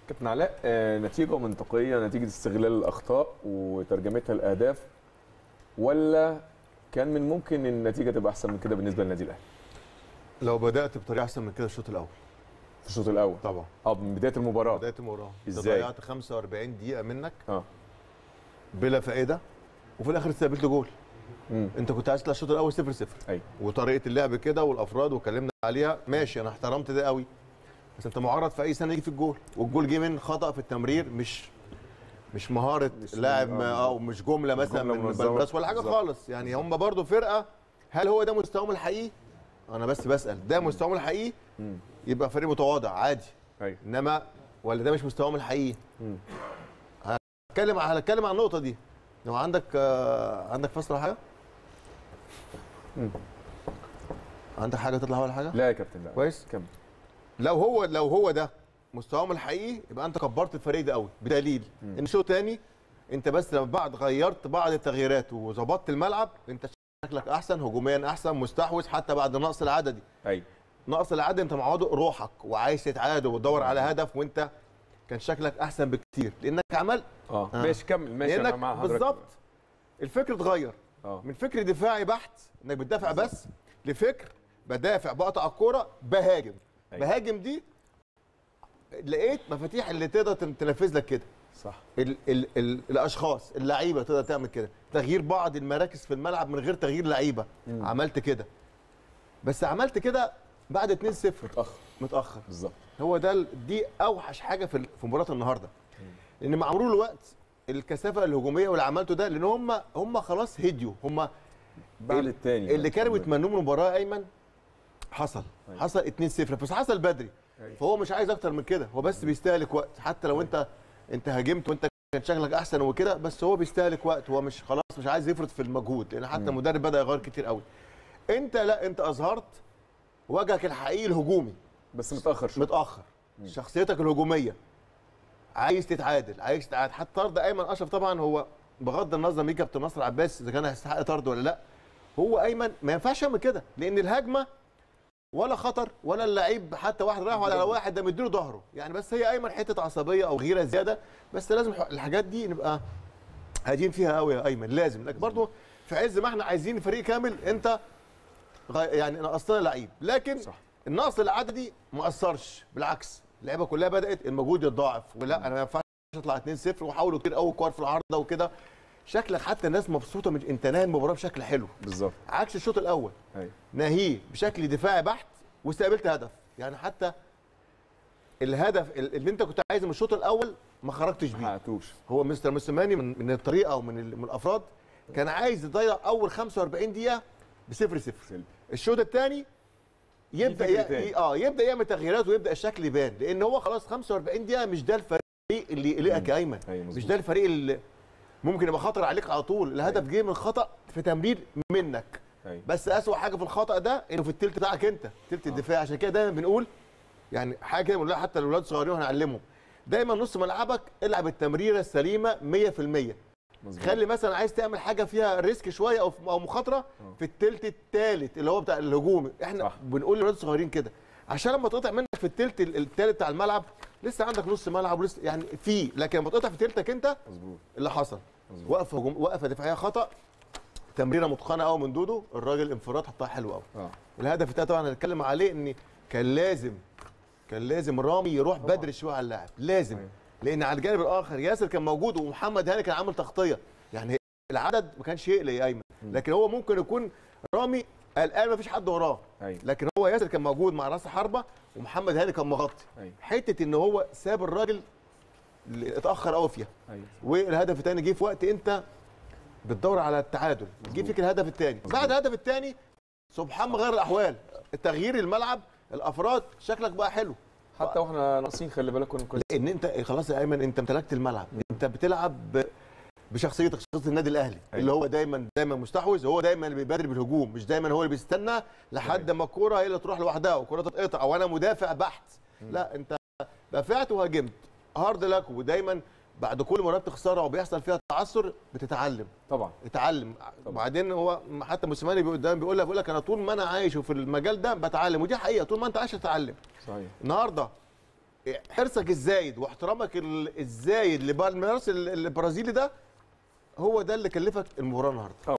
كابتن علاء آه، نتيجه منطقيه نتيجه استغلال الاخطاء وترجمتها لاهداف ولا كان من ممكن النتيجه تبقى احسن من كده بالنسبه للنادي الاهلي لو بدات بطريقه احسن من كده الشوط الاول في الشوط الاول طبعا اه من بدايه المباراه بدايه المباراه انت إزاي؟ ضيعت 45 دقيقه منك اه بلا فائده وفي الاخر استقبلت جول امم انت كنت عايز تطلع الشوط الاول 0 0 ايوه وطريقه اللعب كده والافراد واتكلمنا عليها ماشي انا احترمت ده قوي بس انت معرض في اي سنه يجي في الجول والجول جه من خطا في التمرير مش مش مهاره مش- لاعب آه، ما- اه ومش جمله مثلا جملة من منظمة. بلبراس ولا حاجه بالظبط. خالص يعني هم برضو فرقه هل هو ده مستواهم الحقيقي انا بس بسال ده مستواهم الحقيقي امم يبقى فريق متواضع عادي ايوه انما ولا ده مش مستواهم الحقيقي مم. هتكلم هنتكلم عن النقطه دي لو عندك آه، عندك فصل ولا حاجه مم. عندك حاجه تطلع ولا حاجه لا يا كابتن لا كويس كمل لو هو لو هو ده مستواهم الحقيقي يبقى انت كبرت الفريق ده قوي بدليل ان شوط تاني انت بس لما بعد غيرت بعض التغييرات وظبطت الملعب انت شكلك احسن هجوميا احسن مستحوذ حتى بعد النقص العددي ايوه نقص العدد انت معوض روحك وعايز تتعادل وتدور على هدف وانت كان شكلك احسن بكتير لانك عملت اه آه. ماشي كمل ماشي انا لانك مع حضرتك بالظبط الفكر اتغير اه من فكر دفاعي بحت انك بتدافع بس لفكر بدافع بقطع الكوره بهاجم أيوة. بهاجم دي لقيت مفاتيح اللي تقدر تن- تنفذ لك كده صح ال ال ال الاشخاص اللعيبه تقدر تعمل كده تغيير بعض المراكز في الملعب من غير تغيير لعيبه مم. عملت كده بس عملت كده بعد 2-0 متاخر متاخر بالظبط هو ده ال- دي اوحش حاجه في ال- في مباراه النهارده لان مع مرور الوقت الكثافه الهجوميه واللي عملته ده لان هم هم خلاص هديوا هم بعد ال- الثاني اللي كانوا بيتمنوه من المباراه ايمن حصل أيوة. حصل 2-0 بس حصل بدري أيوة. فهو مش عايز اكتر من كده هو بس بيستهلك وقت حتى لو انت انت هاجمت وانت كان شكلك احسن وكده بس هو بيستهلك وقت هو مش خلاص مش عايز يفرط في المجهود لان حتى مم. المدرب بدا يغير كتير قوي انت لا انت اظهرت وجهك الحقيقي الهجومي بس متاخر شويه متاخر شخصيتك الهجوميه عايز تتعادل عايز تتعادل حتى طرد ايمن اشرف طبعا هو بغض النظر مين كابتن نصر عباس اذا كان هيستحق طرد ولا لا هو ايمن ما ينفعش يعمل كده لان الهجمه ولا خطر ولا اللعيب حتى واحد رايح على واحد ده مديله ظهره يعني بس هي ايمن حته عصبيه او غيره زياده بس لازم الح- الحاجات دي نبقى هادين فيها قوي يا ايمن لازم لكن برضه في عز ما احنا عايزين فريق كامل انت غي- يعني نقصنا لعيب لكن صح. النقص العددي ما اثرش بالعكس اللعيبه كلها بدات المجهود يتضاعف ولا انا ما ينفعش اطلع 2-0 وحاولوا كتير قوي كوار في العارضه وكده شكلك حتى الناس مبسوطه من انت ناهي المباراه بشكل حلو بالظبط عكس الشوط الاول ايوه ناهيه بشكل دفاعي بحت واستقبلت هدف يعني حتى الهدف اللي انت كنت عايزه من الشوط الاول ما خرجتش ما بيه حققتوش هو مستر موسيماني من, من الطريقه ومن ال- من الافراد كان عايز يضيع اول 45 دقيقه بصفر صفر سلبي الشوط الثاني يبدا فكر ي... تاني. اه يبدا يعمل تغييرات ويبدا الشكل يبان لان هو خلاص 45 دقيقه مش ده الفريق اللي يقلقك يا ايمن أيوة مظبوط. مش ده الفريق اللي ممكن يبقى خطر عليك على طول الهدف جه من خطا في تمرير منك ايوه بس اسوأ حاجه في الخطا ده انه في التلت بتاعك انت تلت الدفاع عشان كده دايما بنقول يعني حاجه كده بنقولها حتى الاولاد الصغيرين وهنعلمهم دايما نص ملعبك العب التمريره السليمه 100% مظبوط خلي مثلا عايز تعمل حاجه فيها ريسك شويه او او مخاطره في التلت الثالث اللي هو بتاع الهجوم احنا صح. بنقول للولاد الصغيرين كده عشان لما تقطع منك في التلت الثالث بتاع الملعب لسه عندك نص ملعب ولسه يعني في لكن لما تقطع في تلتك انت مظبوط اللي حصل مظبوط. وقفه هجوم وقفه دفاعيه خطا تمريره متقنه قوي من دودو الراجل انفراد حطها حلو قوي اه الهدف التاني طبعا هنتكلم عليه ان كان لازم كان لازم رامي يروح بدري شويه على اللاعب لازم أيوة. لان على الجانب الاخر ياسر كان موجود ومحمد هاني كان عامل تغطيه يعني العدد ما كانش يقلق يا ايمن لكن هو ممكن يكون رامي قلقان ما فيش حد وراه ايوه لكن هو ياسر كان موجود مع راس حربه ومحمد هاني كان مغطي ايوه حته ان هو ساب الراجل اللي اتاخر قوي فيها ايوه والهدف الثاني جه في وقت انت بتدور على التعادل جه فيك الهدف الثاني بعد الهدف الثاني سبحان الله غير الاحوال التغيير الملعب الافراد شكلك بقى حلو حتى واحنا ناقصين خلي بالك كنا كويس لان انت خلاص يا ايمن انت امتلكت الملعب انت بتلعب ب- بشخصيتك شخصيه النادي الاهلي اللي هو دايما دايما مستحوذ هو دايما اللي بيبادر بالهجوم مش دايما هو اللي بيستنى لحد ما الكوره هي اللي تروح لوحدها والكوره تتقطع او انا مدافع بحت لا انت دافعت وهاجمت هارد لك ودايما بعد كل مباراه بتخسرها وبيحصل فيها تعثر بتتعلم طبعا اتعلم وبعدين هو حتى موسيماني بيقول دايما بيقول لك بيقول لك انا طول ما انا عايش وفي المجال ده بتعلم ودي حقيقه طول ما انت عايش تتعلم صحيح النهارده حرصك الزايد واحترامك ال- الزايد لبالميراس ال- البرازيلي ده هو ده اللي كلفك المباراه النهارده